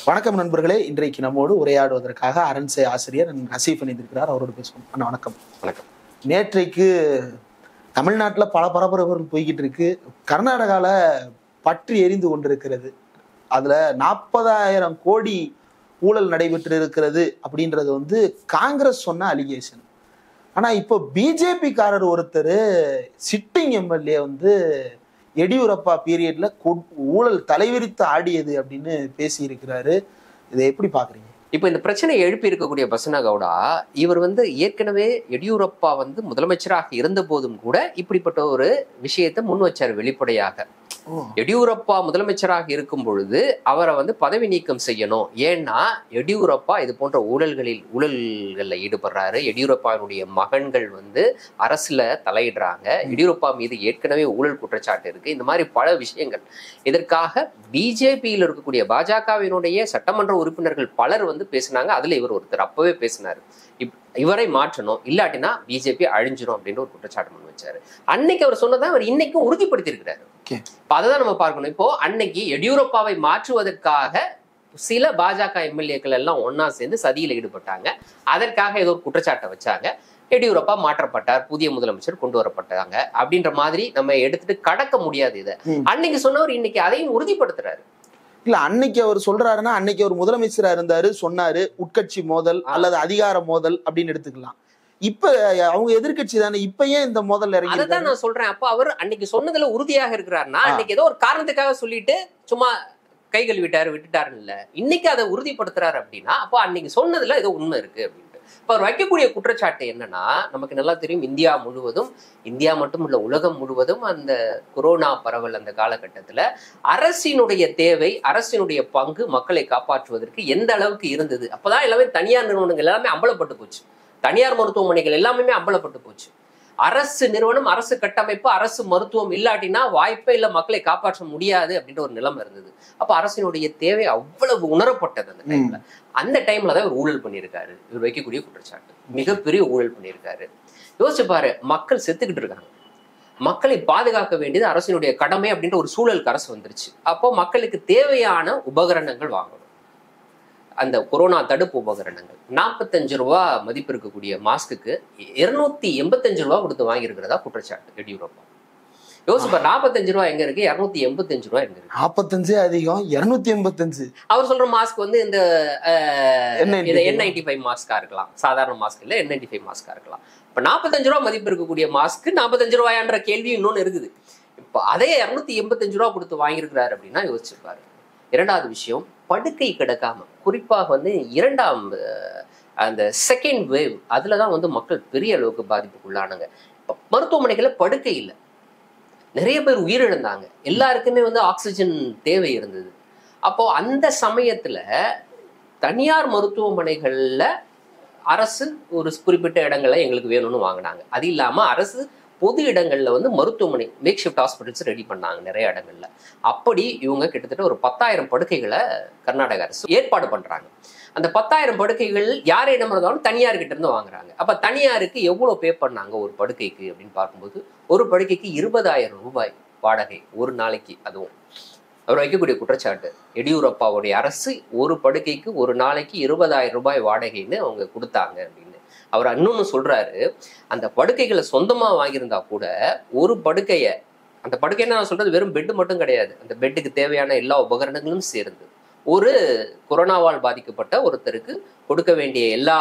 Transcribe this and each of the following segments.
வணக்கம் நண்பர்களே இன்றைக்கு நம்மோடு உரையாடுவதற்காக அரண்சை ஆசிரியர் ஹசீஃப் இணைந்திருக்கிறார் அவரோடு பேசுவோம் அண்ணா வணக்கம் வணக்கம் நேற்றைக்கு தமிழ்நாட்டில் பல பரபரப்புகள் போய்கிட்டு இருக்கு கர்நாடகாவில் பற்றி எரிந்து கொண்டிருக்கிறது அதில் நாற்பதாயிரம் கோடி ஊழல் நடைபெற்று இருக்கிறது அப்படின்றது வந்து காங்கிரஸ் சொன்ன அலிகேஷன் ஆனால் இப்போ பிஜேபிக்காரர் ஒருத்தர் சிட்டிங் எம்எல்ஏ வந்து எடியூரப்பா பீரியட்ல ஊழல் தலைவிரித்து ஆடியது அப்படின்னு பேசியிருக்கிறாரு இதை எப்படி பார்க்குறீங்க இப்போ இந்த பிரச்சனையை எழுப்பி இருக்கக்கூடிய பசனா கவுடா இவர் வந்து ஏற்கனவே எடியூரப்பா வந்து முதலமைச்சராக இருந்த போதும் கூட இப்படிப்பட்ட ஒரு விஷயத்தை முன் வச்சார் வெளிப்படையாக எடியூரப்பா முதலமைச்சராக இருக்கும் பொழுது அவரை வந்து பதவி நீக்கம் செய்யணும் ஏன்னா எடியூரப்பா இது போன்ற ஊழல்களில் ஊழல்களில் ஈடுபடுறாரு எடியூரப்பாவினுடைய மகன்கள் வந்து அரசுல தலையிடுறாங்க எடியூரப்பா மீது ஏற்கனவே ஊழல் குற்றச்சாட்டு இருக்கு இந்த மாதிரி பல விஷயங்கள் இதற்காக பிஜேபியில் இருக்கக்கூடிய பாஜகவினுடைய சட்டமன்ற உறுப்பினர்கள் பலர் வந்து பேசினாங்க அதுல இவர் ஒருத்தர் அப்பவே பேசினாரு இப்- இவரை மாற்றணும் இல்லாட்டினா பிஜேபி அழிஞ்சிரும் அப்படின்ற ஒரு குற்றச்சாட்டு முன் வச்சாரு அன்னைக்கு அவர் சொன்னதை அவர் இன்னைக்கும் உறுதிப்படுத்தி இருக்கிறாரு Okay. இப்ப அதை தான் நம்ம பார்க்கணும் இப்போ அன்னைக்கு எடியூரப்பாவை மாற்றுவதற்காக சில பாஜக எம்எல்ஏக்கள் எல்லாம் ஒண்ணா சேர்ந்து சதியில் ஈடுபட்டாங்க அதற்காக ஏதோ ஒரு குற்றச்சாட்டை வச்சாங்க எடியூரப்பா மாற்றப்பட்டார் புதிய முதலமைச்சர் கொண்டு வரப்பட்டாங்க அப்படின்ற மாதிரி நம்ம எடுத்துட்டு கடக்க முடியாது இதை ம். அன்னைக்கு சொன்னவர் இன்னைக்கு அதையும் உறுதிப்படுத்துறாரு இல்ல அன்னைக்கு அவர் சொல்றாருன்னா அன்னைக்கு அவர் முதலமைச்சரா இருந்தாரு சொன்னாரு உட்கட்சி மோதல் ஆ. அல்லது அதிகார மோதல் அப்படின்னு எடுத்துக்கலாம் இப்ப அவங்க எதிர்க்கட்சி தானே இப்ப ஏன் இந்த மோதல் இறங்கி அதை இருக்காரு? நான் சொல்றேன் அப்ப அவர் அன்னைக்கு சொன்னதுல உறுதியாக இருக்கிறாருன்னா ஆ. அன்னைக்கு ஏதோ ஒரு காரணத்துக்காக சொல்லிட்டு சும்மா கை கழுவிட்டாரு விட்டுட்டாருன்னு இல்ல இன்னைக்கு அதை உறுதிப்படுத்துறாரு அப்படின்னா அப்போ அன்னைக்கு சொன்னதுல ஏதோ உண்மை இருக்கு அப்படின்ட்டு இப்ப அவர் வைக்கக்கூடிய குற்றச்சாட்டு என்னன்னா நமக்கு நல்லா தெரியும் இந்தியா முழுவதும் இந்தியா மட்டும் இல்ல உலகம் முழுவதும் அந்த கொரோனா பரவல் அந்த காலகட்டத்துல அரசினுடைய தேவை அரசினுடைய பங்கு மக்களை காப்பாற்றுவதற்கு எந்த அளவுக்கு இருந்தது அப்பதான் எல்லாமே தனியார் நிறுவனங்கள் எல்லாமே அம்பலப்பட்டு போச்சு தனியார் மருத்துவமனைகள் எல்லாமே அம்பலப்பட்டு போச்சு அரசு நிறுவனம் அரசு கட்டமைப்பு அரசு மருத்துவம் இல்லாட்டினா வாய்ப்பே இல்லை மக்களை காப்பாற்ற முடியாது அப்படின்ற ஒரு நிலைமை இருந்தது அப்ப அரசினுடைய தேவை அவ்வளவு உணரப்பட்டது அந்த டைம்ல அந்த டைம்ல தான் இவர் ஊழல் பண்ணியிருக்காரு இவர் வைக்கக்கூடிய குற்றச்சாட்டு மிகப்பெரிய ஊழல் பண்ணியிருக்காரு யோசிச்சு பாரு மக்கள் செத்துக்கிட்டு இருக்காங்க மக்களை பாதுகாக்க வேண்டியது அரசினுடைய கடமை அப்படின்ற ஒரு சூழலுக்கு அரசு வந்துருச்சு அப்போ மக்களுக்கு தேவையான உபகரணங்கள் வாங்கணும் அந்த கொரோனா தடுப்பு உபகரணங்கள் நாற்பத்தஞ்சு ரூபா மதிப்பு இருக்கக்கூடிய மாஸ்க்குக்கு இருநூத்தி எண்பத்தஞ்சு ரூபா கொடுத்து வாங்கியிருக்கிறதா குற்றச்சாட்டு எடியூரப்பா யோசிப்பா நாற்பத்தஞ்சு ரூபா எங்க இருக்கு இருநூத்தி எண்பத்தஞ்சு ரூபா எங்க இருக்கு நாற்பத்தஞ்சே அதிகம் இருநூத்தி எண்பத்தஞ்சு அவர் சொல்ற மாஸ்க் வந்து இந்த N95 என் நைன்டி ஃபைவ் மாஸ்கா இருக்கலாம் சாதாரண மாஸ்க் இல்ல என் நைன்டி ஃபைவ் மாஸ்கா இருக்கலாம் இப்ப நாற்பத்தஞ்சு ரூபா மதிப்பு இருக்கக்கூடிய மாஸ்க் நாற்பத்தஞ்சு ரூபாயான்ற கேள்வி இன்னொன்னு இருக்குது இப்போ அதே இரநூத்தி எண்பத்தஞ்சு ரூபா கொடுத்து வாங்கியிருக்கிறாரு அப்படின்னா யோசிச்சிருப்பாரு இரண்டாவது விஷயம் படுக்கை கிடக்காம குறிப்பாக வந்து இரண்டாம் அஹ், அந்த செகண்ட் வேவ் அதுல தான் வந்து மக்கள் பெரிய அளவுக்கு பாதிப்புக்குள்ளானாங்க இப்ப மருத்துவமனைகள்ல படுக்கை இல்லை நிறைய பேர் உயிரிழந்தாங்க எல்லாருக்குமே வந்து ஆக்சிஜன் தேவை இருந்தது அப்போ அந்த சமயத்துல தனியார் மருத்துவமனைகள்ல அரசு ஒரு குறிப்பிட்ட இடங்கள்ல எங்களுக்கு வேணும்னு வாங்கினாங்க அது இல்லாம அரசு பொது இடங்கள்ல வந்து மருத்துவமனை மேக் ஷிஃப்ட் ஹாஸ்பிட்டல்ஸ் ரெடி பண்ணாங்க நிறைய இடங்கள்ல அப்படி இவங்க கிட்டத்தட்ட ஒரு பத்தாயிரம் படுக்கைகளை கர்நாடக அரசு ஏற்பாடு பண்றாங்க அந்த பத்தாயிரம் படுக்கைகள் யார் இடம் இருந்தாலும் தனியார் கிட்ட இருந்து வாங்குறாங்க அப்ப தனியாருக்கு எவ்வளவு பே பண்ணாங்க ஒரு படுக்கைக்கு அப்படின்னு பார்க்கும்போது ஒரு படுக்கைக்கு இருபதாயிரம் ரூபாய் வாடகை ஒரு நாளைக்கு அதுவும் அவர் வைக்கக்கூடிய குற்றச்சாட்டு எடியூரப்பாவுடைய அரசு ஒரு படுக்கைக்கு ஒரு நாளைக்கு இருபதாயிரம் ரூபாய் வாடகைன்னு அவங்க கொடுத்தாங்க அப்படின்னு அவர் இன்னொன்னு சொல்றாரு அந்த படுக்கைகளை சொந்தமா வாங்கியிருந்தா கூட ஒரு படுக்கைய அந்த படுக்கைன்னா நான் சொல்றது வெறும் பெட் மட்டும் கிடையாது அந்த பெட்டுக்கு தேவையான எல்லா உபகரணங்களும் சேர்ந்து ஒரு கொரோனாவால் பாதிக்கப்பட்ட ஒருத்தருக்கு கொடுக்க வேண்டிய எல்லா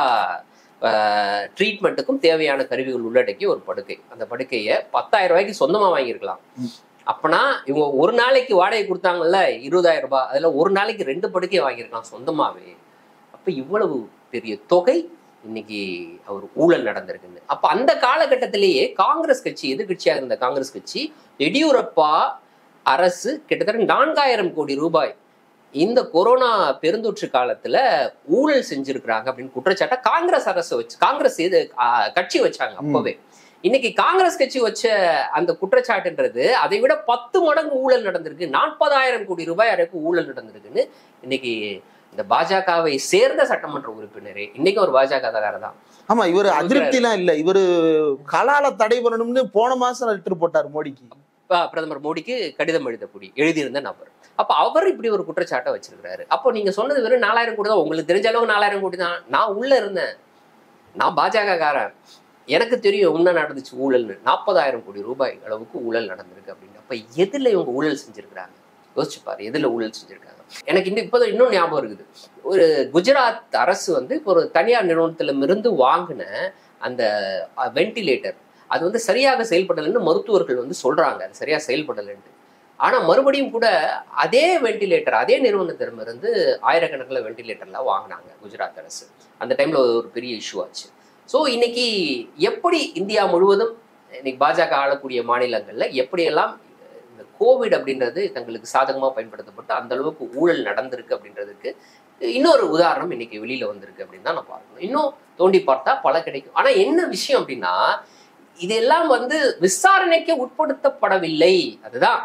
ட்ரீட்மெண்ட்டுக்கும் தேவையான கருவிகள் உள்ளடக்கிய ஒரு படுக்கை அந்த படுக்கையை பத்தாயிரம் ரூபாய்க்கு சொந்தமா வாங்கியிருக்கலாம் அப்பனா இவங்க ஒரு நாளைக்கு வாடகை கொடுத்தாங்கல்ல இருபதாயிரம் ரூபாய் அதுல ஒரு நாளைக்கு ரெண்டு படுக்கை வாங்கியிருக்கலாம் சொந்தமாவே அப்ப இவ்வளவு பெரிய தொகை இன்னைக்கு அவர் ஊழல் நடந்திருக்குன்னு அப்ப அந்த காலகட்டத்திலேயே காங்கிரஸ் கட்சி எதிர்கட்சியாக இருந்த காங்கிரஸ் கட்சி எடியூரப்பா அரசு கிட்டத்தட்ட நான்காயிரம் கோடி ரூபாய் இந்த கொரோனா பெருந்தொற்று காலத்துல ஊழல் செஞ்சிருக்கிறாங்க அப்படின்னு குற்றச்சாட்டை காங்கிரஸ் அரசு வச்சு காங்கிரஸ் இது ஆஹ், கட்சி வச்சாங்க அப்பவே இன்னைக்கு காங்கிரஸ் கட்சி வச்ச அந்த குற்றச்சாட்டுன்றது அதை விட பத்து மடங்கு ஊழல் நடந்திருக்கு நாற்பதாயிரம் கோடி ரூபாய் வரைக்கும் ஊழல் நடந்திருக்குன்னு இன்னைக்கு இந்த பாஜகவை சேர்ந்த சட்டமன்ற உறுப்பினரே இன்னைக்கு ஒரு பாஜக தான் ஆமா இவர் அதிருப்தி எல்லாம் இல்ல இவரு கலால தடை பண்ணணும்னு போன மாசம் லெட்டர் போட்டார் மோடிக்கு ப- பிரதமர் மோடிக்கு கடிதம் எழுதக்கூடிய எழுதியிருந்த நபர் அப்ப அவர் இப்படி ஒரு குற்றச்சாட்டை வச்சிருக்கிறாரு அப்போ நீங்க சொன்னது வெறும் நாலாயிரம் கோடி தான் உங்களுக்கு தெரிஞ்ச அளவுக்கு நாலாயிரம் கோடி தான் நான் உள்ள இருந்தேன் நான் பாஜக காரன் எனக்கு தெரியும் என்ன நடந்துச்சு ஊழல்னு நாற்பதாயிரம் கோடி ரூபாய் அளவுக்கு ஊழல் நடந்திருக்கு அப்படின்னு அப்ப எதுல இவங்க ஊழல் செஞ்சிருக்கிறாங்க யோசிச்சு பாரு எதுல ஊழல் செஞ்சிருக்காங்க எனக்கு இன்னும் இப்போதான் இன்னும் ஞாபகம் இருக்குது ஒரு குஜராத் அரசு வந்து இப்போ ஒரு தனியார் நிறுவனத்திலிருந்து வாங்கின அந்த வென்டிலேட்டர் அது வந்து சரியாக செயல்படலைன்னு மருத்துவர்கள் வந்து சொல்றாங்க அது சரியா செயல்படலைன்ட்டு ஆனா மறுபடியும் கூட அதே வென்டிலேட்டர் அதே நிறுவனத்திடமிருந்து ஆயிரக்கணக்கில் வென்டிலேட்டர்லாம் வாங்கினாங்க குஜராத் அரசு அந்த டைம்ல ஒரு பெரிய இஷ்யூ ஆச்சு ஸோ இன்னைக்கு எப்படி இந்தியா முழுவதும் இன்னைக்கு பாஜக ஆளக்கூடிய மாநிலங்கள்ல எப்படியெல்லாம் இந்த கோவிட் அப்படின்றது தங்களுக்கு சாதகமாக பயன்படுத்தப்பட்டு அந்த அளவுக்கு ஊழல் நடந்திருக்கு அப்படின்றதுக்கு இன்னொரு உதாரணம் இன்னைக்கு வெளியில வந்திருக்கு அப்படின்னு தான் நான் பார்க்கணும் இன்னும் தோண்டி பார்த்தா பல கிடைக்கும் ஆனா என்ன விஷயம் அப்படின்னா இதெல்லாம் வந்து விசாரணைக்கு உட்படுத்தப்படவில்லை அதுதான்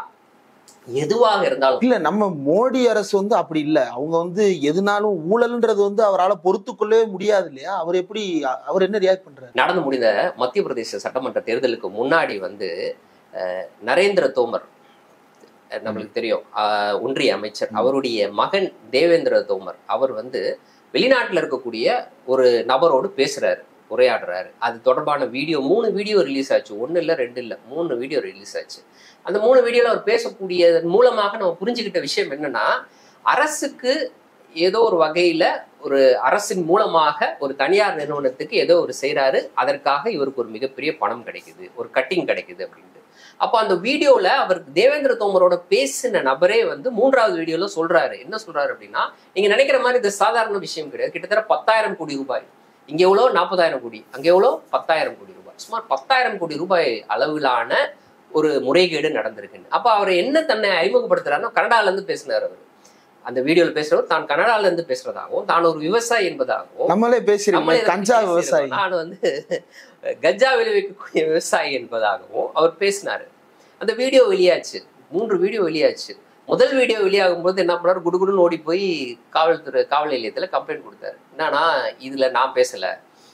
எதுவாக இருந்தாலும் இல்ல நம்ம மோடி அரசு வந்து அப்படி இல்ல அவங்க வந்து எதுனாலும் ஊழல்ன்றது வந்து அவரால் பொறுத்து கொள்ளவே முடியாது இல்லையா அவர் எப்படி அவர் என்ன ரியாக்ட் பண்றாரு நடந்து முடிந்த மத்திய பிரதேச சட்டமன்ற தேர்தலுக்கு முன்னாடி வந்து அஹ், நரேந்திர தோமர் அஹ், நம்மளுக்கு தெரியும் அஹ், ஒன்றிய அமைச்சர் அவருடைய மகன் தேவேந்திர தோமர் அவர் வந்து வெளிநாட்டுல இருக்கக்கூடிய ஒரு நபரோடு பேசுறாரு உரையாடுறாரு அது தொடர்பான வீடியோ மூணு வீடியோ ரிலீஸ் ஆச்சு ஒன்னு இல்ல ரெண்டு இல்ல மூணு வீடியோ ரிலீஸ் ஆச்சு அந்த மூணு வீடியோல அவர் பேசக்கூடியதன் மூலமாக நம்ம புரிஞ்சுக்கிட்ட விஷயம் என்னன்னா அரசுக்கு ஏதோ ஒரு வகையில ஒரு அரசின் மூலமாக ஒரு தனியார் நிறுவனத்துக்கு ஏதோ ஒரு செய்றாரு அதற்காக இவருக்கு ஒரு மிகப்பெரிய பணம் கிடைக்குது ஒரு கட்டிங் கிடைக்குது அப்படின்ட்டு அப்போ அந்த வீடியோல அவர் தேவேந்திர தோமரோட பேசின நபரே வந்து மூன்றாவது வீடியோல சொல்றாரு என்ன சொல்றாரு அப்படின்னா நீங்க நினைக்கிற மாதிரி இது சாதாரண விஷயம் கிடையாது கிட்டத்தட்ட பத்தாயிரம் கோடி ரூபாய் இங்க எவ்வளோ நாற்பதாயிரம் கோடி அங்க எவ்வளோ பத்தாயிரம் கோடி ரூபாய் சுமார் பத்தாயிரம் கோடி ரூபாய் அளவிலான ஒரு முறைகேடு நடந்திருக்குன்னு அப்ப அவர் என்ன தன்னை அறிமுகப்படுத்துறாருன்னா கனடால இருந்து பேசினார் அவர் அந்த வீடியோல பேசுறவர் தான் கனடால இருந்து பேசுறதாகவும் தான் ஒரு விவசாயி என்பதாகவும் நம்மளே பேசிருக்கோம் நம்மளே இதை கஞ்சா பேசியிருக்கோம். விவசாயி நான் வந்து கஞ்சா விளைவிக்கக்கூடிய விவசாயி என்பதாகவும் அவர் பேசினாரு அந்த வீடியோ வெளியாச்சு மூன்று வீடியோ வெளியாச்சு முதல் வீடியோ வெளியாகும் போது என்ன பண்ணாரு குடுகுடுன்னு ஓடி போய் காவல்துறை காவல் நிலையத்துல கம்ப்ளைண்ட் கொடுத்தாரு என்னன்னா இதுல நான் பேசல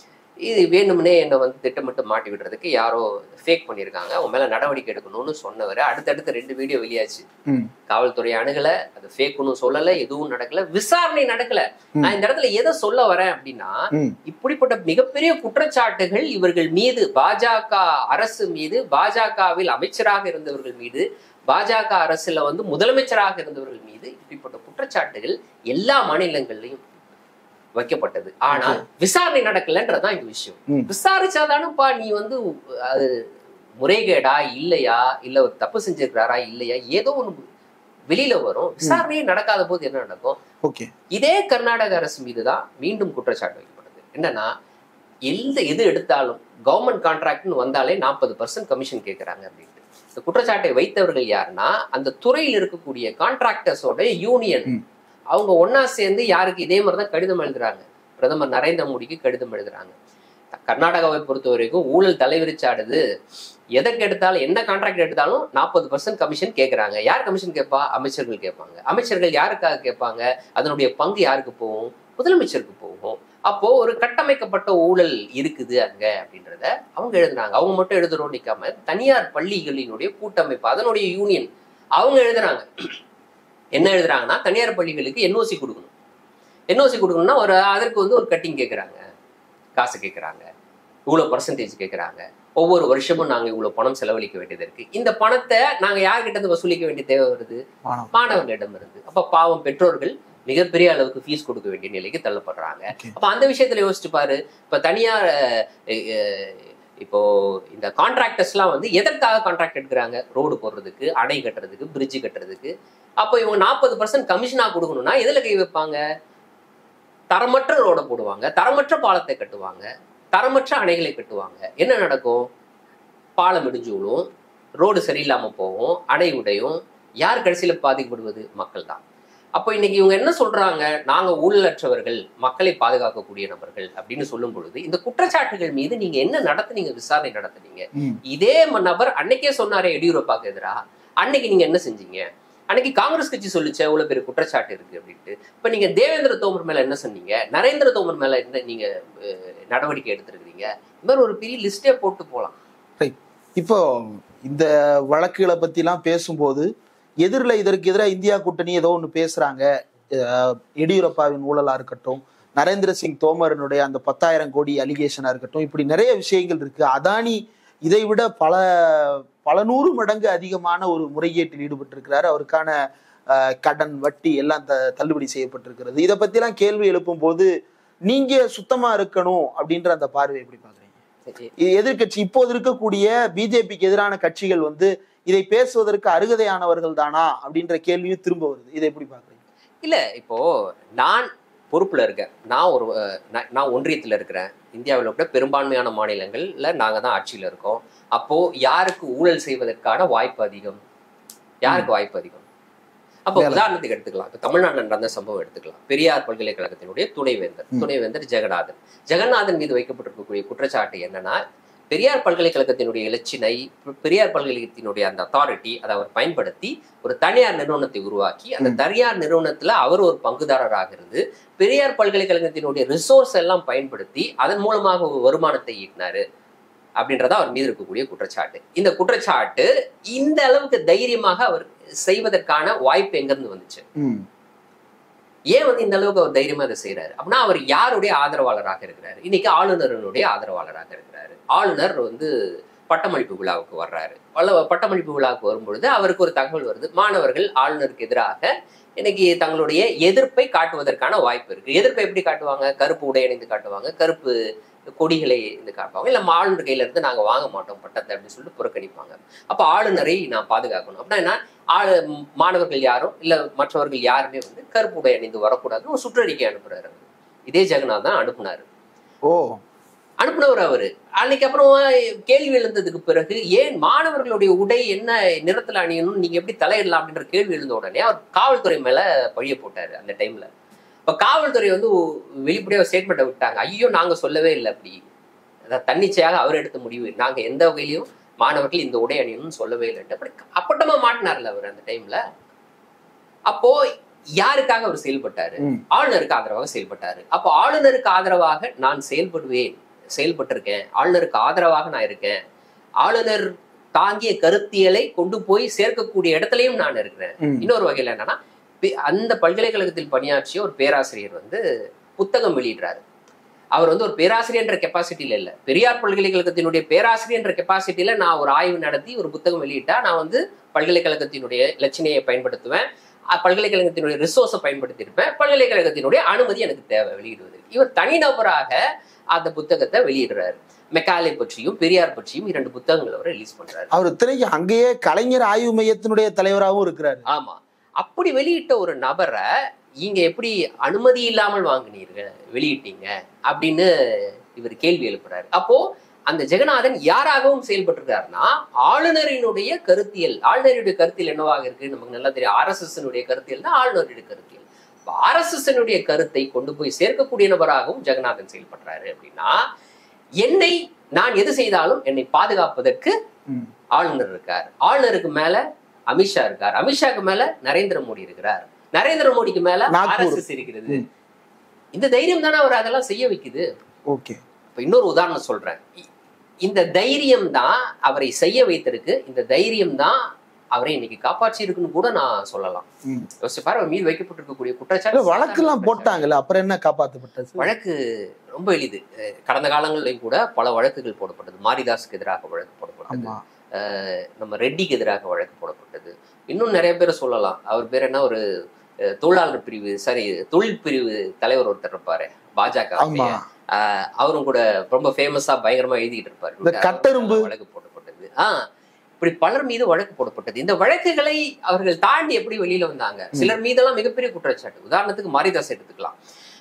இது வேணும்னே என்னை வந்து திட்டமிட்டு மாட்டி விடுறதுக்கு யாரோ ஃபேக் பண்ணியிருக்காங்க அவங்க மேல நடவடிக்கை எடுக்கணும்னு சொன்னவர் அடுத்தடுத்து ரெண்டு வீடியோ வெளியாச்சு ம். காவல்துறை அணுகல அது ஃபேக்குன்னு சொல்லல எதுவும் நடக்கல விசாரணை நடக்கல ம். நான் இந்த இடத்துல எதை சொல்ல வரேன் அப்படின்னா ம். இப்படிப்பட்ட மிகப்பெரிய குற்றச்சாட்டுகள் இவர்கள் மீது பாஜக அரசு மீது பாஜகவில் அமைச்சராக இருந்தவர்கள் மீது பாஜக அரசுல வந்து முதலமைச்சராக இருந்தவர்கள் மீது இப்படிப்பட்ட குற்றச்சாட்டுகள் எல்லா மாநிலங்கள்லயும் வைக்கப்பட்டது ஆனால் விசாரணை நடக்கலன்றதுதான் இந்த விஷயம் ம். விசாரிச்சாதானப்பா நீ வந்து அது முறைகேடா இல்லையா இல்ல ஒரு தப்பு செஞ்சிருக்கிறாரா இல்லையா ஏதோ ஒண்ணு வெளியில வரும் விசாரணையே நடக்காத போது என்ன நடக்கும் ஓகே இதே கர்நாடக அரசு மீது தான் மீண்டும் குற்றச்சாட்டு வைக்கப்படுது என்னன்னா எந்த எது எடுத்தாலும் கவர்மெண்ட் கான்ட்ராக்ட்னு வந்தாலே நாற்பது பர்சன்ட் கமிஷன் கேட்குறாங்க அப்படின்ட்டு இந்த குற்றச்சாட்டை வைத்தவர்கள் யாருன்னா அந்த துறையில் இருக்கக்கூடிய கான்ட்ராக்டர்ஸோட யூனியன் ம். அவங்க ஒண்ணா சேர்ந்து யாருக்கு இதே மாதிரி தான் கடிதம் எழுதுறாங்க பிரதமர் நரேந்திர மோடிக்கு கடிதம் எழுதுறாங்க கர்நாடகாவை பொறுத்த வரைக்கும் ஊழல் தலைவிரிச்சாடுது எதற்கு எடுத்தாலும் என்ன கான்ட்ராக்ட் எடுத்தாலும் நாற்பது பர்சன்ட் கமிஷன் கேட்குறாங்க யார் கமிஷன் கேட்பா அமைச்சர்கள் கேட்பாங்க அமைச்சர்கள் யாருக்காக கேட்பாங்க அதனுடைய பங்கு யாருக்கு போகும் முதலமைச்சருக்கு போகும் அப்போ ஒரு கட்டமைக்கப்பட்ட ஊழல் இருக்குது அங்க அப்படின்றத அவங்க எழுதுனாங்க அவங்க மட்டும் எழுதுறோம் நிக்காம தனியார் பள்ளிகளினுடைய கூட்டமைப்பு அதனுடைய யூனியன் அவங்க எழுதுறாங்க என்ன எழுதுறாங்கன்னா தனியார் பள்ளிகளுக்கு என்ஓசி கொடுக்கணும் என்ஓசி கொடுக்கணும்னா ஒரு அதற்கு வந்து ஒரு கட்டிங் கேட்குறாங்க காசு கேட்குறாங்க இவ்வளோ பர்சன்டேஜ் கேட்குறாங்க ஒவ்வொரு வருஷமும் நாங்கள் இவ்வளோ பணம் செலவழிக்க வேண்டியது இருக்கு இந்த பணத்தை நாங்கள் யார்கிட்ட இருந்து வசூலிக்க வேண்டிய தேவை வருது மாணவன். மாணவர்களிடம் இருந்து அப்ப பாவம் பெற்றோர்கள் மிகப்பெரிய அளவுக்கு ஃபீஸ் கொடுக்க வேண்டிய நிலைக்கு தள்ளப்படுறாங்க Okay. அப்ப அந்த விஷயத்துல யோசிச்சு பாரு இப்ப தனியார் அஹ், அஹ், இப்போ இந்த கான்ட்ராக்டர்ஸ்லாம் வந்து எதற்காக கான்ட்ராக்ட் எடுக்கிறாங்க ரோடு போடுறதுக்கு அணை கட்டுறதுக்கு பிரிட்ஜ் கட்டுறதுக்கு அப்போ இவங்க நாற்பது பர்சன்ட் கமிஷனா கொடுக்கணும்னா எதுல கை வைப்பாங்க தரமற்ற ரோடை போடுவாங்க தரமற்ற பாலத்தை கட்டுவாங்க தரமற்ற அணைகளை கட்டுவாங்க என்ன நடக்கும் பாலம் இடிஞ்சு விழும் ரோடு சரியில்லாம போகும் அணை உடையும் யார் கடைசியில பாதிக்கப்படுவது மக்கள் தான் அப்போ இன்னைக்கு இவங்க என்ன சொல்றாங்க நாங்க ஊழலற்றவர்கள் மக்களை பாதுகாக்கக்கூடிய நபர்கள் அப்படின்னு சொல்லும் பொழுது இந்த குற்றச்சாட்டுகள் மீது நீங்க என்ன நடத்துனீங்க விசாரணை நடத்துனீங்க ம். இதே ம- நபர் அன்னைக்கே சொன்னாரே எடியூரப்பாக்கு எதிரா அன்னைக்கு நீங்க என்ன செஞ்சீங்க அன்னைக்கு காங்கிரஸ் கட்சி சொல்லுச்சு இவ்வளவு பெரிய குற்றச்சாட்டு இருக்கு அப்படின்ட்டு இப்ப நீங்க தேவேந்திர தோமர் மேல என்ன சொன்னீங்க நரேந்திர தோமர் மேல என்ன நீங்க அஹ், நடவடிக்கை எடுத்திருக்கீங்க இந்த மாதிரி ஒரு பெரிய லிஸ்டே போட்டு போலாம் இப்போ இந்த வழக்குகளை பத்திலாம் பேசும்போது எதிரில் இதற்கு எதிராக இந்தியா கூட்டணி ஏதோ ஒன்று பேசுறாங்க அஹ் எடியூரப்பாவின் ஊழலா இருக்கட்டும் நரேந்திர சிங் தோமரனுடைய அந்த பத்தாயிரம் கோடி அலிகேஷனா இருக்கட்டும் இப்படி நிறைய விஷயங்கள் இருக்கு அதானி இதை விட பல பல நூறு மடங்கு அதிகமான ஒரு முறைகேட்டில் ஈடுபட்டிருக்கிறாரு அவருக்கான அஹ், கடன் வட்டி எல்லாம் த தள்ளுபடி செய்யப்பட்டிருக்கிறது இதை பத்திலாம் கேள்வி எழுப்பும் போது நீங்க சுத்தமா இருக்கணும் அப்படின்ற அந்த பார்வை எப்படி பாக்குறீங்க இது எதிர்க்கட்சி இப்போது இருக்கக்கூடிய பிஜேபிக்கு எதிரான கட்சிகள் வந்து இதை பேசுவதற்கு அருகதையானவர்கள் தானா அப்படின்ற கேள்வியும் திரும்ப வருது இதை எப்படி பாக்குறீங்க இல்ல இப்போ நான் பொறுப்புல இருக்கேன் நான் ஒரு அஹ், நான் நான் ஒன்றியத்துல இருக்கிறேன் இந்தியாவில் கூட பெரும்பான்மையான மாநிலங்கள்ல நாங்க தான் ஆட்சியில இருக்கோம் அப்போ யாருக்கு ஊழல் செய்வதற்கான வாய்ப்பு அதிகம் யாருக்கு வாய்ப்பு அதிகம் அப்போ வேலை. உதாரணத்துக்கு எடுத்துக்கலாம் இப்போ தமிழ்நாட்டில் நடந்த சம்பவம் எடுத்துக்கலாம் பெரியார் பல்கலைக்கழகத்தினுடைய துணைவேந்தர் ம். துணைவேந்தர் ஜெகநாதன் ஜெகநாதன் மீது வைக்கப்பட்டிருக்கக்கூடிய குற்றச்சாட்டு என்னன்னா பெரியார் பல்கலைக்கழகத்தினுடைய இலச்சினை பெ- பெரியார் பல்கலைக்கழகத்தினுடைய அந்த அத்தாரிட்டி அதை அவர் பயன்படுத்தி ஒரு தனியார் நிறுவனத்தை உருவாக்கி அந்த ம். தனியார் நிறுவனத்துல அவர் ஒரு பங்குதாரராக இருந்து பெரியார் பல்கலைக்கழகத்தினுடைய ரிசோர்ஸ் எல்லாம் பயன்படுத்தி அதன் மூலமாக ஒரு வருமானத்தை ஈட்டினாரு அப்படின்றத அவர் மீது இருக்கக்கூடிய குற்றச்சாட்டு இந்த குற்றச்சாட்டு இந்த அளவுக்கு தைரியமாக அவர் செய்வதற்கான வாய்ப்பு எங்கிருந்து வந்துச்சு ம் ஏன் வந்து இந்த அளவுக்கு அவர் தைரியமா அதை செய்யறாரு அப்படின்னா அவர் யாருடைய ஆதரவாளராக இருக்கிறாரு இன்னைக்கு ஆளுநரனுடைய ஆதரவாளராக இருக்கிறாரு ஆளுநர் வந்து பட்டமளிப்பு விழாவுக்கு வர்றாரு வல்ல பட்டமளிப்பு விழாவுக்கு வரும்பொழுது அவருக்கு ஒரு தகவல் வருது மாணவர்கள் ஆளுநருக்கு எதிராக இன்னைக்கு தங்களுடைய எதிர்ப்பை காட்டுவதற்கான வாய்ப்பு இருக்கு எதிர்ப்பை எப்படி காட்டுவாங்க கருப்பு உடை அணிந்து காட்டுவாங்க கருப்பு கொடிகளை இது காட்டுவாங்க இல்ல ஆளுநர் கையில இருந்து நாங்க வாங்க மாட்டோம் பட்டத்தை அப்படின்னு சொல்லிட்டு புறக்கணிப்பாங்க அப்ப ஆளுநரை நான் பாதுகாக்கணும் அப்படின்னா என்ன? ஆளு மாணவர்கள் யாரும் இல்ல மற்றவர்கள் யாருமே வந்து கருப்பு உடை அணிந்து வரக்கூடாதுன்னு ஒரு சுற்றறிக்கை அனுப்புறாரு அவரு. இதே ஜெகநாத் தான் அனுப்புனாரு ஓ அனுப்புனவர் அவரு அன்னைக்கு அப்புறம் கேள்வி எழுந்ததுக்கு பிறகு ஏன் மாணவர்களுடைய உடை என்ன நிறத்துல அணியணும் நீங்க எப்படி தலையிடலாம் அப்படின்ற கேள்வி எழுந்த உடனே அவர் காவல்துறை மேல பழிய போட்டாரு அந்த டைம்ல இப்ப காவல்துறை வந்து வெளிப்படையா ஸ்டேட்மெண்ட்டை விட்டாங்க ஐயோ நாங்க சொல்லவே இல்லை அப்படி அதான் தன்னிச்சையாக அவர் எடுத்த முடிவு நாங்க எந்த வகையிலையும் மாணவர்கள் இந்த உடை அணியணும்னு சொல்லவே இல்லைன்ட்டு அப்படி அப்பட்டமா மாட்டினார்ல அவர் அந்த டைம்ல அப்போ யாருக்காக அவர் செயல்பட்டாரு ம். ஆளுநருக்கு ஆதரவாக செயல்பட்டாரு அப்போ ஆளுநருக்கு ஆதரவாக நான் செயல்படுவேன் செயல்பட்டிருக்கேன் ஆளுநருக்கு ஆதரவாக நான் இருக்கேன் ஆளுநர் தாங்கிய கருத்தியலை கொண்டு போய் சேர்க்கக்கூடிய இடத்துலயும் நான் இருக்கிறேன் ம். இன்னொரு வகையில என்னன்னா பி- அந்த பல்கலைக்கழகத்தில் பணியாற்றிய ஒரு பேராசிரியர் வந்து புத்தகம் வெளியிடுறாரு அவர் வந்து ஒரு பேராசிரியர்ன்ற கெப்பாசிட்டியில இல்ல பெரியார் பல்கலைக்கழகத்தினுடைய பேராசிரியர்ன்ற கெப்பாசிட்டியில நான் ஒரு ஆய்வு நடத்தி ஒரு புத்தகம் வெளியிட்டா நான் வந்து பல்கலைக்கழகத்தினுடைய இலச்சினையை பயன்படுத்துவேன் அஹ் பல்கலைக்கழகத்தினுடைய ரிசோர்ஸை பயன்படுத்தியிருப்பேன் பல்கலைக்கழகத்தினுடைய அனுமதி எனக்கு தேவை வெளியிடுவது இவர் தனிநபராக அந்த புத்தகத்தை வெளியிடுறாரு மெக்காலே பற்றியும் பெரியார் பற்றியும் இரண்டு புத்தகங்கள் அவர் ரிலீஸ் பண்றாரு அவர் திரைக்கு அங்கேயே கலைஞர் ஆய்வு மையத்தினுடைய தலைவராகவும் இருக்கிறாரு ஆமா அப்படி வெளியிட்ட ஒரு நபரை இங்க எப்படி அனுமதி இல்லாமல் வாங்குனீர்கள் வெளியிட்டீங்க அப்படின்னு இவர் கேள்வி எழுப்புறாரு அப்போ அந்த ஜெகநாதன் யாராகவும் செயல்பட்டிருக்காருன்னா ஆளுநரினுடைய கருத்தியல் ஆளுநருடைய கருத்தியல் என்னவாக இருக்கு நமக்கு நல்லா தெரியும் ஆர்எஸ்எஸ் கருத்தியல் தான் ஆளுநருடைய கருத்தியல் ஆர்எஸ்எஸ் கருத்தை கொண்டு போய் சேர்க்கக்கூடிய நபராகவும் ஜெகநாதன் செயல்படுறாரு அப்படின்னா என்னை நான் எது செய்தாலும் என்னை பாதுகாப்பதற்கு ம். ஆளுநர் இருக்கார் ஆளுநருக்கு மேல அமித்ஷா இருக்கார் அமித்ஷாக்கு மேல நரேந்திர மோடி இருக்கிறார் நரேந்திர மோடிக்கு மேல நாக்பூர். ஆர்எஸ்எஸ் இருக்கிறது ம். இந்த தைரியம் தானே அவர் அதெல்லாம் செய்ய வைக்குது ஓகே இப்ப இன்னொரு உதாரணம் சொல்றேன் இ- இந்த தைரியம் தான் அவரை செய்ய வைத்திருக்கு இந்த தைரியம் தான் அவரை இன்னைக்கு காப்பாற்றி இருக்குன்னு கூட நான் சொல்லலாம் ம். யோசிச்சு பாரு அவர் மீது வைக்கப்பட்டிருக்கக்கூடிய இல்ல, குற்றச்சாட்டு வழக்கெல்லாம் சாதாரண போட்டாங்கல்ல அப்புறம் என்ன காப்பாத்தப்பட்டது வழக்கு ரொம்ப எளிது அஹ் கடந்த காலங்களிலும் கூட பல வழக்குகள் போடப்பட்டது மாரிதாஸுக்கு எதிராக வழக்கு போடப்பட்டது ஆமா நம்ம ரெட்டிக்கு எதிராக வழக்கு போடப்பட்டது இன்னும் நிறைய பேர் சொல்லலாம் அவர் பேர் என்ன ஒரு அஹ், தொழிலாளர் பிரிவு சாரி தொழில் பிரிவு தலைவர் ஒருத்தர் இருப்பாரு பாஜக ஆமா அவரும் கூட ரொம்ப ஃபேமஸா பயங்கரமா எழுதிட்டு இருப்பாரு இந்த கட்டெரும்பு. வழக்கு போடப்பட்டது ஆஹ் இப்படி பலர் மீது வழக்கு போடப்பட்டது இந்த வழக்குகளை அவர்கள் தாண்டி எப்படி வெளியில வந்தாங்க சிலர் மீதெல்லாம் மிகப்பெரிய குற்றச்சாட்டு உதாரணத்துக்கு மாரிதாஸ் எடுத்துக்கலாம்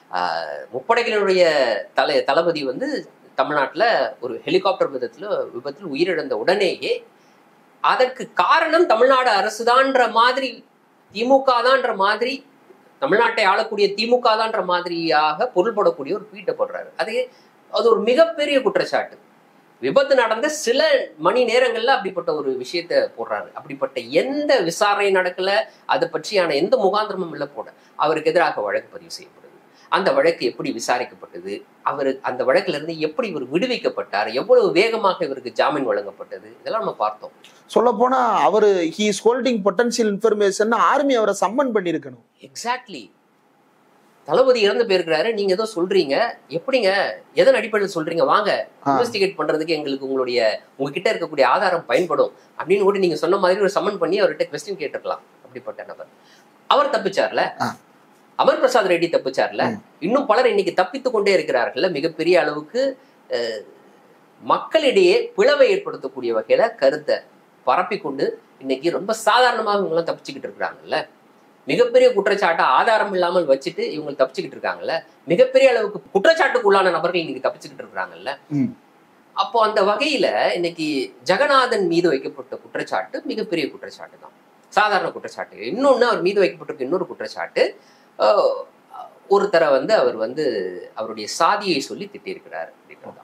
ஆஹ் முப்படைகளினுடைய தலை தளபதி வந்து தமிழ்நாட்டுல ஒரு ஹெலிகாப்டர் விபத்துல விபத்தில் உயிரிழந்த உடனேயே அதற்கு காரணம் தமிழ்நாடு அரசுதான்ற மாதிரி திமுக தான்ற மாதிரி தமிழ்நாட்டை ஆளக்கூடிய திமுக தான்ற மாதிரியாக பொருள்படக்கூடிய ஒரு ட்வீட்டை போடுறாரு அது அது ஒரு மிகப்பெரிய குற்றச்சாட்டு விபத்து நடந்த சில மணி நேரங்கள்ல அப்படிப்பட்ட ஒரு விஷயத்த போடுறாரு அப்படிப்பட்ட எந்த விசாரணை நடக்கல அது பற்றியான எந்த முகாந்திரமும் இல்லை போட அவருக்கு எதிராக வழக்கு பதிவு செய்யப்படுது அந்த வழக்கு எப்படி விசாரிக்கப்பட்டது அவர் அந்த வழக்குல இருந்து எப்படி இவர் விடுவிக்கப்பட்டார் எவ்வளவு வேகமாக இவருக்கு ஜாமீன் வழங்கப்பட்டது இதெல்லாம் நம்ம பார்த்தோம் சொல்ல போனா அவரு he is holding potential information army அவரை சம்மன் பண்ணிருக்கணும் எக்ஸாக்ட்லி தளபதி இறந்து போயிருக்கிறாரு நீங்க ஏதோ சொல்றீங்க எப்படிங்க எதன் அடிப்படையில் சொல்றீங்க வாங்க ஆ. இன்வெஸ்டிகேட் பண்றதுக்கு எங்களுக்கு உங்களுடைய உங்ககிட்ட இருக்கக்கூடிய ஆதாரம் பயன்படும் அப்படின்னு கூட நீங்க சொன்ன மாதிரி ஒரு சம்மன் பண்ணி அவர்கிட்ட கொஸ்டின் கேட்டிருக்கலாம் அப்படிப்பட்ட நபர் அவர் தப்பிச்சார்ல ஆ. அமர் பிரசாத் ரெட்டி தப்பிச்சார்ல ம். இன்னும் பலர் இன்னைக்கு தப்பித்து கொண்டே இருக்கிறார்கள் மிகப்பெரிய அளவுக்கு அஹ், மக்களிடையே பிளவை ஏற்படுத்தக்கூடிய வகையில கருத்தை பரப்பிக்கொண்டு இன்னைக்கு ரொம்ப சாதாரணமாக இவங்க எல்லாம் தப்பிச்சுக்கிட்டு இருக்கிறாங்கல்ல மிகப்பெரிய குற்றச்சாட்டை ஆதாரம் இல்லாமல் வச்சுட்டு இவங்க தப்பிச்சுக்கிட்டு இருக்காங்கல்ல மிகப்பெரிய அளவுக்கு குற்றச்சாட்டுக்குள்ளான நபர்கள் இன்னைக்கு தப்பிச்சுக்கிட்டு இருக்காங்கல்ல ம். அப்போ அந்த வகையில இன்னைக்கு ஜெகநாதன் மீது வைக்கப்பட்ட குற்றச்சாட்டு மிகப்பெரிய குற்றச்சாட்டு தான் சாதாரண குற்றச்சாட்டு இன்னொன்னு அவர் மீது வைக்கப்பட்டிருக்க இன்னொரு குற்றச்சாட்டு ஆஹ், ஒருத்தரை வந்து அவர் வந்து அவருடைய சாதியை சொல்லி திட்டியிருக்கிறார் அப்படின்றதுதான்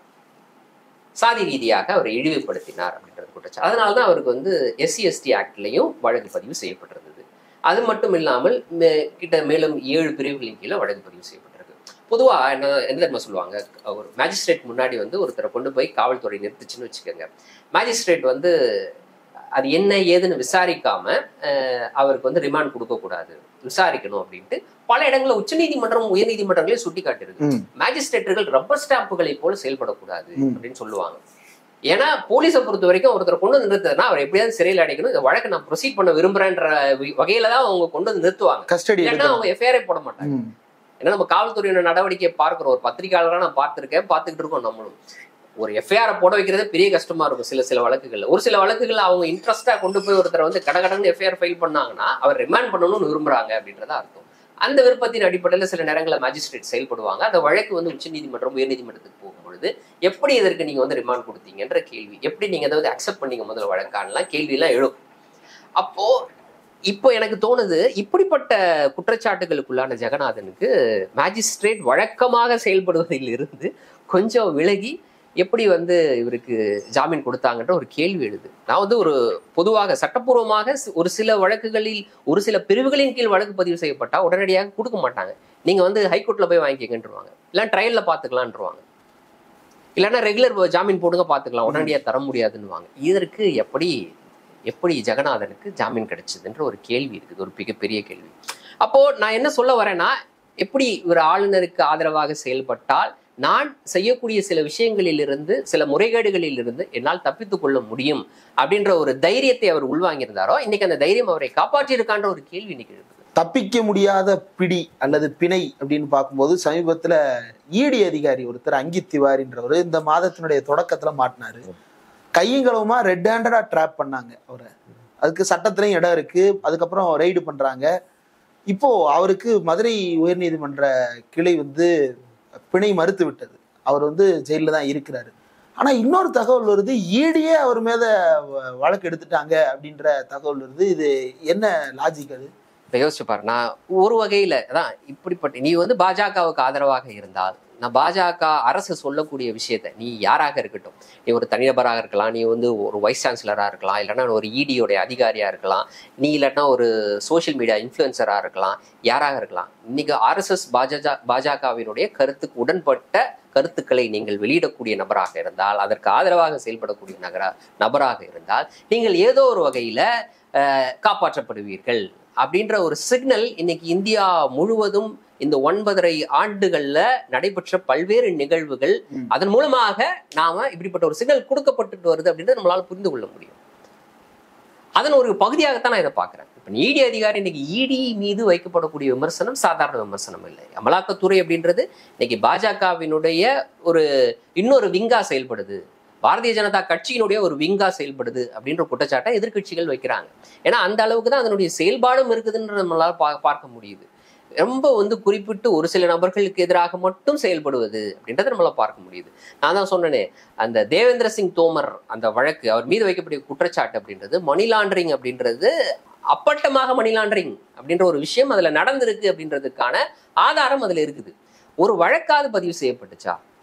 சாதி ரீதியாக அவரை இழிவுபடுத்தினார் அப்படின்றது குற்றச்சாட்டு அதனால தான் அவருக்கு வந்து எஸ்சி எஸ்டி ஆக்ட்லையும் வழக்கு பதிவு செய்யப்பட்டிருந்தது அது மட்டும் இல்லாமல் மே- கிட்ட மேலும் ஏழு பிரிவுகளின் கீழே வழக்கு பதிவு செய்யப்பட்டிருக்கு பொதுவா என்ன என்ன தெரியுமா சொல்லுவாங்க ஒரு மேஜிஸ்ட்ரேட் முன்னாடி வந்து ஒருத்தரை கொண்டு போய் காவல்துறை நிறுத்துச்சுன்னு வச்சுக்கோங்க மேஜிஸ்ட்ரேட் வந்து அது என்ன ஏதுன்னு விசாரிக்காம அஹ், அவருக்கு வந்து ரிமாண்ட் கொடுக்கக்கூடாது விசாரிக்கணும் அப்படின்ட்டு பல இடங்களில் உச்சநீதிமன்றம் உயர்நீதிமன்றங்களே சுட்டி காட்டியிருக்கு ம். மேஜிஸ்ட்ரேட்டுகள் ரப்பர் ஸ்டாம்புகளை போல செயல்படக்கூடாது ம். அப்படின்னு சொல்லுவாங்க ஏன்னா போலீஸை பொறுத்த வரைக்கும் ஒருத்தர் கொண்டு வந்து நிறுத்துறதுனா அவர் எப்படியாவது சிறையில் அடைக்கணும் இந்த வழக்கை நான் ப்ரொசீட் பண்ண விரும்புறேன்ற வி- வகையில தான் அவங்க கொண்டு வந்து நிறுத்துவாங்க கஸ்டடி இல்லைன்னா எடுக்கணும் அவங்க எஃப்ஐஆரே போட மாட்டாங்க ம். ஏன்னா நம்ம காவல்துறையோட நடவடிக்கையை பார்க்கிறோம் ஒரு பத்திரிகையாளராக நான் பார்த்திருக்கேன் பார்த்துக்கிட்டு இருக்கோம் நம்மளும் ஒரு எஃப்ஐஆர் போட வைக்கிறதே பெரிய கஷ்டமா இருக்கும் சில சில வழக்குகள்ல ஒரு சில வழக்குகள் அவங்க இன்ட்ரெஸ்டா கொண்டு போய் ஒருத்தரை வந்து கடகடன்னு எஃப்ஐஆர் ஃபைல் பண்ணாங்கன்னா அவர் ரிமாண்ட் பண்ணணும்னு விரும்புறாங்க அப்படின்றதா அர்த்தம் அந்த விருப்பத்தின் அடிப்படையில் சில நேரங்களில் மேஜிஸ்ட்ரேட் செயல்படுவாங்க அந்த வழக்கு வந்து உச்சநீதிமன்றம் உயர்நீதிமன்றத்துக்கு போகும்பொழுது எப்படி இதற்கு நீங்க வந்து ரிமாண்ட் கொடுத்தீங்கன்ற கேள்வி எப்படி நீங்க அதை வந்து அக்செப்ட் பண்ணீங்க முதல்ல வழக்கானலாம் கேள்வியெல்லாம் எழும் அப்போ இப்போ எனக்கு தோணுது இப்படிப்பட்ட குற்றச்சாட்டுகளுக்குள்ளான ஜெகநாதனுக்கு மேஜிஸ்ட்ரேட் வழக்கமாக செயல்படுவதில் இருந்து கொஞ்சம் விலகி எப்படி வந்து இவருக்கு ஜாமீன் கொடுத்தாங்கன்ற ஒரு கேள்வி எழுது நான் வந்து ஒரு பொதுவாக சட்டப்பூர்வமாக சி- ஒரு சில வழக்குகளில் ஒரு சில பிரிவுகளின் கீழ் வழக்கு பதிவு செய்யப்பட்டா உடனடியாக கொடுக்க மாட்டாங்க நீங்க வந்து ஹைகோர்ட்ல போய் வாங்கிக்கங்கன்றவாங்க இல்லை ட்ரையல்ல பாத்துக்கலான்றவாங்க இல்லைன்னா ரெகுலர் ஜாமீன் போடுங்க பாத்துக்கலாம் உடனடியாக தர முடியாதுன்னுவாங்க இதற்கு எப்படி எப்படி ஜெகநாதனுக்கு ஜாமீன் கிடைச்சதுன்ற ஒரு கேள்வி இருக்குது ஒரு மிகப்பெரிய கேள்வி அப்போ நான் என்ன சொல்ல வரேன்னா எப்படி ஒரு ஆளுநருக்கு ஆதரவாக செயல்பட்டால் நான் செய்யக்கூடிய சில விஷயங்களிலிருந்து சில முறைகேடுகளில் இருந்து என்னால் தப்பித்துக் கொள்ள முடியும் அப்படின்ற ஒரு தைரியத்தை அவர் உள்வாங்கியிருந்தாரோ இன்னைக்கு அந்த தைரியம் அவரை காப்பாற்றியிருக்கான்ற ஒரு கேள்வி இன்னைக்கு எழுப்புது தப்பிக்க முடியாத பிடி அல்லது பிணை அப்படின்னு பார்க்கும்போது சமீபத்துல ஈடி அதிகாரி ஒருத்தர் அங்கித் திவாரின்றவர் இந்த மாதத்தினுடைய தொடக்கத்துல மாட்டினாரு கையங்களவுமா ரெட் ஹேண்டடா ட்ராப் பண்ணாங்க அவரை அதுக்கு சட்டத்திலையும் இடம் இருக்கு அதுக்கப்புறம் ரைடு பண்றாங்க இப்போ அவருக்கு மதுரை உயர்நீதிமன்ற கிளை வந்து பிணை மறுத்து விட்டது அவர் வந்து ஜெயில தான் இருக்கிறாரு ஆனா இன்னொரு தகவல் வருது ஈடியே அவர் மேல வ- வழக்கு எடுத்துட்டாங்க அப்படின்ற தகவல் வருது இது என்ன லாஜிக் அது இப்ப யோசிச்சு பாரு நான் ஒரு வகையில அதான் இப்படிப்பட்ட நீ வந்து பாஜகவுக்கு ஆதரவாக இருந்தால் நான் பாஜக அரசு சொல்லக்கூடிய விஷயத்த நீ யாராக இருக்கட்டும் நீ ஒரு தனிநபராக இருக்கலாம் நீ வந்து ஒரு வைஸ் சான்சலராக இருக்கலாம் இல்லைன்னா ஒரு இடியோடைய அதிகாரியா இருக்கலாம் நீ இல்லைன்னா ஒரு சோஷியல் மீடியா இன்ஃப்ளூயன்சராக இருக்கலாம் யாராக இருக்கலாம் இன்னைக்கு ஆர்எஸ்எஸ் பாஜக பாஜகவினுடைய கருத்துக்கு உடன்பட்ட கருத்துக்களை நீங்கள் வெளியிடக்கூடிய நபராக இருந்தால் அதற்கு ஆதரவாக செயல்படக்கூடிய நகரா நபராக இருந்தால் நீங்கள் ஏதோ ஒரு வகையில அஹ், காப்பாற்றப்படுவீர்கள் அப்படின்ற ஒரு சிக்னல் இன்னைக்கு இந்தியா முழுவதும் இந்த ஒன்பதரை ஆண்டுகள்ல நடைபெற்ற பல்வேறு நிகழ்வுகள் ம். அதன் மூலமாக நாம இப்படிப்பட்ட ஒரு சிக்னல் கொடுக்கப்பட்டுட்டு வருது அப்படின்றத நம்மளால புரிந்து கொள்ள முடியும் அதன் ஒரு பகுதியாகத்தான் நான் இதை பார்க்கிறேன் இப்ப நீடி அதிகாரி இன்னைக்கு இடி மீது வைக்கப்படக்கூடிய விமர்சனம் சாதாரண விமர்சனம் இல்லை அமலாக்கத்துறை அப்படின்றது இன்னைக்கு பாஜகவினுடைய ஒரு இன்னொரு விங்கா செயல்படுது பாரதிய ஜனதா கட்சியினுடைய ஒரு விங்கா செயல்படுது அப்படின்ற குற்றச்சாட்டை எதிர்க்கட்சிகள் வைக்கிறாங்க ஏன்னா அந்த அளவுக்கு தான் அதனுடைய செயல்பாடும் இருக்குதுன்னு நம்மளால பா- பார்க்க முடியுது ரொம்ப வந்து குறிப்பிட்டு ஒரு சில நபர்களுக்கு எதிராக மட்டும் செயல்படுவது அப்படின்றத நம்மளால பார்க்க முடியுது நான் தான் சொன்னேனே அந்த தேவேந்திர சிங் தோமர் அந்த வழக்கு அவர் மீது வைக்கக்கூடிய குற்றச்சாட்டு அப்படின்றது மணி லாண்டரிங் அப்படின்றது அப்பட்டமாக மணி லாண்டரிங் அப்படின்ற ஒரு விஷயம் அதுல நடந்திருக்கு அப்படின்றதுக்கான ஆதாரம் அதுல இருக்குது ஒரு வழக்காவது பதிவு செய்யப்பட்டுச்சா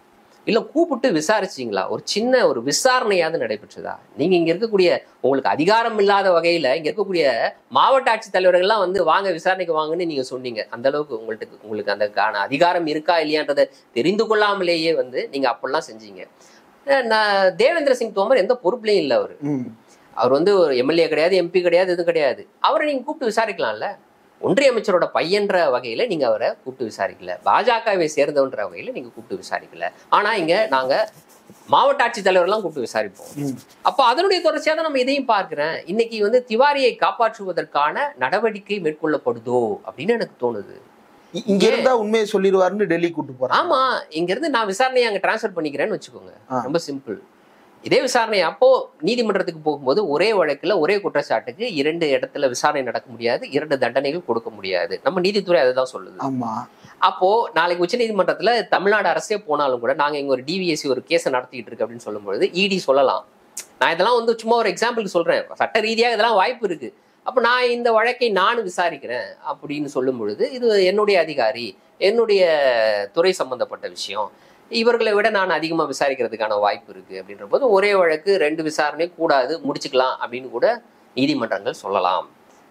இல்ல கூப்பிட்டு விசாரிச்சீங்களா ஒரு சின்ன ஒரு விசாரணையாவது நடைபெற்றதா நீங்க இங்க இருக்கக்கூடிய உங்களுக்கு அதிகாரம் இல்லாத வகையில இங்க இருக்கக்கூடிய மாவட்ட ஆட்சித்தலைவர்கள்லாம் வந்து வாங்க விசாரணைக்கு வாங்கன்னு நீங்க சொன்னீங்க அந்த அளவுக்கு உங்கள்ட்ட உங்களுக்கு அந்த கான அதிகாரம் இருக்கா இல்லையான்றதை தெரிந்து கொள்ளாமலேயே வந்து நீங்க அப்படிலாம் செஞ்சீங்க அஹ் நான் தேவேந்திர சிங் தோமர் எந்த பொறுப்புலையும் இல்லை அவர் ம். அவர் வந்து ஒரு எம்எல்ஏ கிடையாது எம்பி கிடையாது எதுவும் கிடையாது அவரை நீங்க கூப்பிட்டு விசாரிக்கலாம்ல ஒன்றிய அமைச்சரோட பையன்ற வகையில நீங்க அவரை கூப்பிட்டு விசாரிக்கல பாஜகவை சேர்ந்தவன்ற வகையில நீங்க கூப்பிட்டு விசாரிக்கல ஆனா இங்க நாங்க மாவட்ட ஆட்சித்தலைவர்லாம் கூப்பிட்டு விசாரிப்போம் ம். அப்போ அதனுடைய தொடர்ச்சியாக தான் நம்ம இதையும் பார்க்கிறேன் இன்னைக்கு வந்து திவாரியை காப்பாற்றுவதற்கான நடவடிக்கை மேற்கொள்ளப்படுதோ அப்படின்னு எனக்கு தோணுது இ- இங்க இருந்தா உண்மையை சொல்லிடுவாருன்னு டெல்லி கூட்டு போறாங்க ஆமா இங்க இருந்து நான் விசாரணையை அங்க டிரான்ஸ்ஃபர் பண்ணிக்கிறேன்னு வச்சுக்கோங்க ஆ. ரொம்ப சிம்பிள் இதே விசாரணை அப்போ நீதிமன்றத்துக்கு போகும்போது ஒரே வழக்குல ஒரே குற்றச்சாட்டுக்கு இரண்டு இடத்துல விசாரணை நடக்க முடியாது இரண்டு தண்டனைகள் கொடுக்க முடியாது நம்ம நீதித்துறை அதை தான் சொல்லுது ஆமா அப்போ நாளைக்கு உச்சநீதிமன்றத்துல தமிழ்நாடு அரசே போனாலும் கூட நாங்க இங்க ஒரு டிவிஎஸ்சி ஒரு கேஸை நடத்திட்டு இருக்கு அப்படின்னு சொல்லும்பொழுது இடி சொல்லலாம் நான் இதெல்லாம் வந்து சும்மா ஒரு எக்ஸாம்பிளுக்கு சொல்றேன் சட்ட ரீதியாக இதெல்லாம் வாய்ப்பு இருக்கு அப்ப நான் இந்த வழக்கை நான் விசாரிக்கிறேன் அப்படின்னு சொல்லும் பொழுது இது என்னுடைய அதிகாரி என்னுடைய துறை சம்பந்தப்பட்ட விஷயம் இவர்களை விட நான் அதிகமா விசாரிக்கிறதுக்கான வாய்ப்பு இருக்கு அப்படின்ற போது ஒரே வழக்கு ரெண்டு விசாரணை கூடாது முடிச்சுக்கலாம் அப்படின்னு கூட நீதிமன்றங்கள் சொல்லலாம்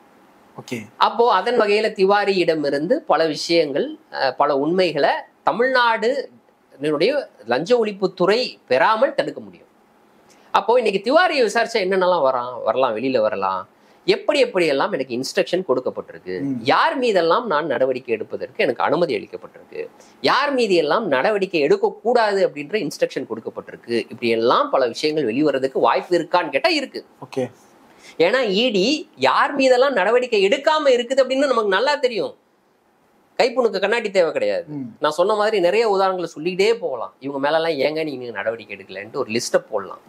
ஓகே அப்போ அதன் வகையில திவாரியிடமிருந்து பல விஷயங்கள் அஹ், பல உண்மைகளை தமிழ்நாடு இதனுடைய லஞ்ச ஒழிப்புத்துறை பெறாமல் தடுக்க முடியும் அப்போ இன்னைக்கு திவாரியை விசாரிச்சா என்னென்னலாம் வரலாம் வரலாம் வெளியில வரலாம் எப்படி எப்படி எல்லாம் எனக்கு இன்ஸ்ட்ரக்ஷன் கொடுக்கப்பட்டிருக்கு ம். யார் மீதெல்லாம் நான் நடவடிக்கை எடுப்பதற்கு எனக்கு அனுமதி அளிக்கப்பட்டிருக்கு யார் மீது எல்லாம் நடவடிக்கை எடுக்கக்கூடாது அப்படின்ற இன்ஸ்ட்ரக்ஷன் கொடுக்கப்பட்டிருக்கு இப்படி எல்லாம் பல விஷயங்கள் வெளிவரதுக்கு வாய்ப்பு இருக்கான்னு கேட்டா இருக்கு ஓகே ஏன்னா இடி யார் மீதெல்லாம் நடவடிக்கை எடுக்காம இருக்குது அப்படின்னு நமக்கு நல்லா தெரியும் கைப்புணுக்கு கண்ணாடி தேவை கிடையாது ம். நான் சொன்ன மாதிரி நிறைய உதாரணங்களை சொல்லிக்கிட்டே போகலாம் இவங்க மேலெல்லாம் ஏங்க நீங்க நடவடிக்கை எடுக்கலன்ட்டு ஒரு லிஸ்ட்டை போடலாம்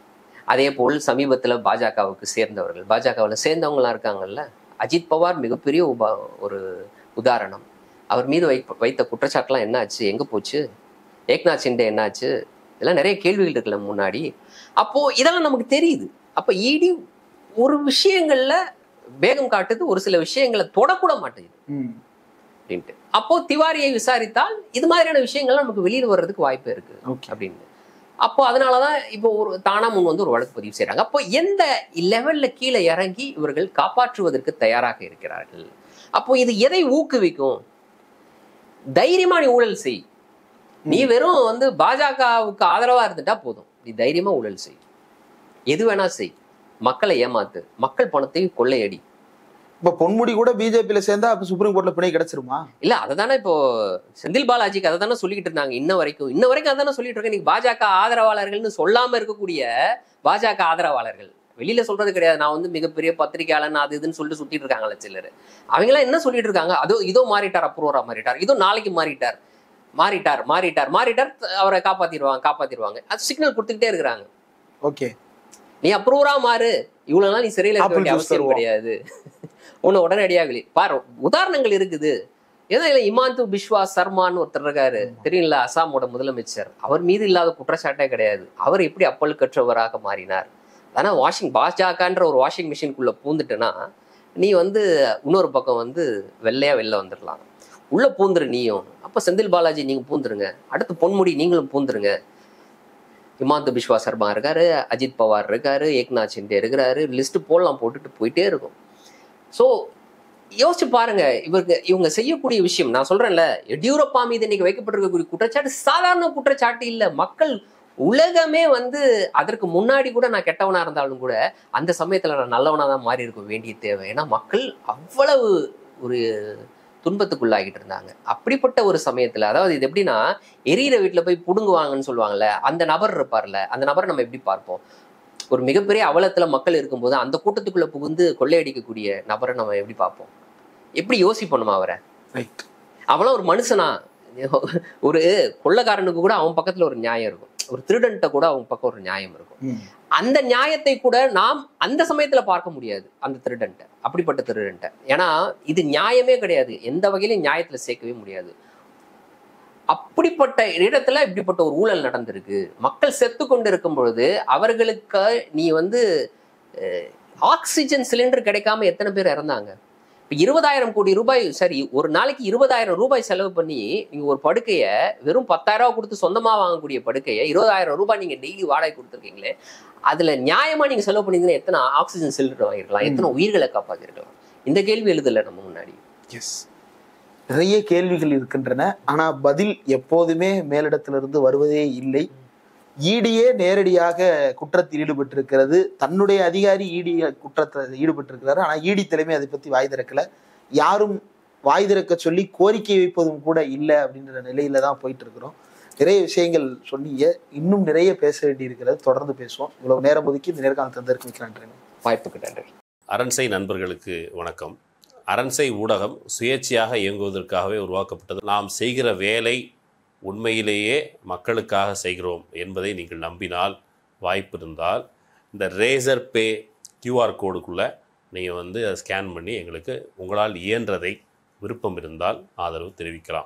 அதே போல் சமீபத்தில் பாஜகவுக்கு சேர்ந்தவர்கள் பாஜகவில் சேர்ந்தவங்களாம் இருக்காங்கல்ல அஜித் பவார் மிகப்பெரிய உபா ஒரு உதாரணம் அவர் மீது வை வைத்த குற்றச்சாட்டுலாம் என்னாச்சு எங்கே போச்சு ஏக்நாத் சிண்டே என்னாச்சு இதெல்லாம் நிறைய கேள்விகள் இருக்குல்ல முன்னாடி அப்போ இதெல்லாம் நமக்கு தெரியுது அப்போ இடி ஒரு விஷயங்கள்ல வேகம் காட்டுது ஒரு சில விஷயங்களை தொடக்கூட மாட்டேங்குது ம். அப்படின்ட்டு அப்போ திவாரியை விசாரித்தால் இது மாதிரியான விஷயங்கள்லாம் நமக்கு வெளியில வர்றதுக்கு வாய்ப்பு இருக்கு ஓகே அப்படின்னு அப்போ அதனாலதான் இப்போ ஒரு தானா முன் வந்து ஒரு வழக்கு பதிவு செய்றாங்க அப்போ எந்த லெவல்ல கீழே இறங்கி இவர்கள் காப்பாற்றுவதற்கு தயாராக இருக்கிறார்கள் அப்போ இது எதை ஊக்குவிக்கும் தைரியமா நீ ஊழல் செய் நீ வெறும் வந்து பாஜகவுக்கு ஆதரவா இருந்துட்டா போதும் நீ தைரியமா ஊழல் செய் எது வேணா செய் மக்களை ஏமாத்து மக்கள் பணத்தை கொள்ளையடி இப்ப பொன்முடி கூட பிஜேபியில சேர்ந்தா அப்ப சுப்ரீம் கோர்ட்ல பிணை கிடைச்சிருமா இல்ல அதை தானே இப்போ செந்தில் பாலாஜிக்கு அதை தானே சொல்லிக்கிட்டு இருந்தாங்க இன்ன வரைக்கும் இன்ன வரைக்கும் அதானே சொல்லிட்டு இருக்கேன் நீங்க பாஜக ஆதரவாளர்கள்னு சொல்லாம இருக்கக்கூடிய பாஜக ஆதரவாளர்கள் வெளியில சொல்றது கிடையாது நான் வந்து மிகப்பெரிய பத்திரிகையாளன் அது இதுன்னு சொல்லிட்டு சுத்திட்டு இருக்காங்கல்ல சிலர் அவங்களாம் என்ன சொல்லிட்டு இருக்காங்க அதோ இதோ மாறிட்டார் அப்ரூவரா மாறிட்டார் இதோ நாளைக்கு மாறிட்டார் மாறிட்டார் மாறிட்டார் மாறிட்டார் அவரை காப்பாத்திடுவாங்க காப்பாத்திடுவாங்க அது சிக்னல் கொடுத்துக்கிட்டே இருக்கிறாங்க ஓகே நீ அப்ரூவரா மாறு இவ்வளவு நாள் நீ சிறையில் இருக்க Apple வேண்டிய juice அவசியம் தருவோம். கிடையாது உன்னை உடனடியாக வெளி பாரு உதாரணங்கள் இருக்குது ஏதோ இல்ல இமாந்து பிஸ்வா சர்மான்னு ஒருத்தர் இருக்காரு தெரியுங்களா அசாமோட முதலமைச்சர் அவர் மீது இல்லாத குற்றச்சாட்டே கிடையாது அவர் எப்படி அப்பல் கற்றவராக மாறினார் ஆனா வாஷிங் பாஜகன்ற ஒரு வாஷிங் மிஷின்குள்ள பூந்துட்டேன்னா நீ வந்து இன்னொரு பக்கம் வந்து வெள்ளையா வெளில வந்துடலாம் உள்ள பூந்துரு நீயும் அப்ப செந்தில் பாலாஜி நீங்க பூந்துருங்க அடுத்து பொன்முடி நீங்களும் பூந்துருங்க ஹிமாந்த பிஸ்வா சர்மா இருக்காரு அஜித் பவார் இருக்காரு ஏக்நாத் ஷிண்டே இருக்கிறாரு லிஸ்ட் போடலாம் போட்டுட்டு போயிட்டே இருக்கும் ஸோ யோசிச்சு பாருங்க இவங்க இவங்க செய்யக்கூடிய விஷயம் நான் சொல்றேன்ல எடியூரப்பா மீது இன்னைக்கு வைக்கப்பட்டிருக்கக்கூடிய குற்றச்சாட்டு சாதாரண குற்றச்சாட்டு இல்ல மக்கள் உலகமே வந்து அதற்கு முன்னாடி கூட நான் கெட்டவனா இருந்தாலும் கூட அந்த சமயத்துல நான் நல்லவனா தான் மாறி இருக்க வேண்டிய தேவை ஏன்னா மக்கள் அவ்வளவு ஒரு துன்பத்துக்குள்ளாகிட்டு இருந்தாங்க அப்படிப்பட்ட ஒரு சமயத்துல அதாவது இது எப்படின்னா எரியிற வீட்டுல போய் புடுங்குவாங்கன்னு சொல்லுவாங்கல்ல அந்த நபர் இருப்பார்ல அந்த நபரை நம்ம எப்படி பார்ப்போம் ஒரு மிகப்பெரிய அவலத்துல மக்கள் இருக்கும்போது அந்த கூட்டத்துக்குள்ள புகுந்து கொள்ளையடிக்கக்கூடிய நபரை நம்ம எப்படி பார்ப்போம் எப்படி யோசிப்போம் நம்ம அவரை ரைட் அவனும் ஒரு மனுஷனா ஒரு கொள்ளைக்காரனுக்கு கூட அவன் பக்கத்துல ஒரு நியாயம் இருக்கும் ஒரு திருடன்ட்ட கூட அவன் பக்கம் ஒரு நியாயம் இருக்கும் ம். அந்த நியாயத்தை கூட நாம் அந்த சமயத்துல பார்க்க முடியாது அந்த திருடன்ட்ட அப்படிப்பட்ட திருடன்ட்ட ஏன்னா இது நியாயமே கிடையாது எந்த வகையிலும் நியாயத்துல சேர்க்கவே முடியாது அப்படிப்பட்ட இடத்துல இப்படிப்பட்ட ஒரு ஊழல் நடந்திருக்கு மக்கள் செத்து கொண்டு இருக்கும் பொழுது அவர்களுக்கு நீ வந்து அஹ், ஆக்சிஜன் சிலிண்டர் கிடைக்காம எத்தனை பேர் இறந்தாங்க இப்போ இருபதாயிரம் கோடி ரூபாய் சரி ஒரு நாளைக்கு இருபதாயிரம் ரூபாய் செலவு பண்ணி நீங்க ஒரு படுக்கையை வெறும் பத்தாயிரம் ரூபாய் கொடுத்து சொந்தமா வாங்கக்கூடிய படுக்கையை இருபதாயிரம் ரூபாய் நீங்க டெய்லி வாடகை கொடுத்துருக்கீங்களே அதுல நியாயமா நீங்க செலவு பண்ணிருந்தீங்கன்னா எத்தனை ஆக்சிஜன் சிலிண்டர் வாங்கிருக்கலாம் எத்தனை உயிர்களை காப்பாத்திருக்கலாம் இந்த கேள்வி எழுதல நம்ம முன்னாடி எஸ் நிறைய கேள்விகள் இருக்கின்றன ஆனா பதில் எப்போதுமே மேலிடத்திலிருந்து வருவதே இல்லை ஈடியே நேரடியாக குற்றத்தில் ஈடுபட்டிருக்கிறது தன்னுடைய அதிகாரி ஈடி குற்றத்தை ஈடுபட்டிருக்கிறாரு ஆனா ஈடி தலைமை அதை பத்தி வாய் திறக்கல யாரும் வாய் திறக்க சொல்லி கோரிக்கை வைப்பதும் கூட இல்லை அப்படின்ற நிலையில தான் போயிட்டு இருக்கிறோம் நிறைய விஷயங்கள் சொன்னீங்க இன்னும் நிறைய பேச வேண்டி இருக்கிறது தொடர்ந்து பேசுவோம் இவ்வளவு நேரம் ஒதுக்கி இந்த நேர்காணல் தந்ததற்கு மிக்க நன்றி வாய்ப்புக்கு நன்றி அரண்சை நண்பர்களுக்கு வணக்கம் அரண்சை ஊடகம் சுயேட்சையாக இயங்குவதற்காகவே உருவாக்கப்பட்டது நாம் செய்கிற வேலை உண்மையிலேயே மக்களுக்காக செய்கிறோம் என்பதை நீங்கள் நம்பினால் வாய்ப்பு இருந்தால் இந்த ரேசர் பே கியூஆர் கோடுக்குள்ளே நீங்கள் வந்து அதை ஸ்கேன் பண்ணி எங்களுக்கு உங்களால் இயன்றதை விருப்பம் இருந்தால் ஆதரவு தெரிவிக்கலாம்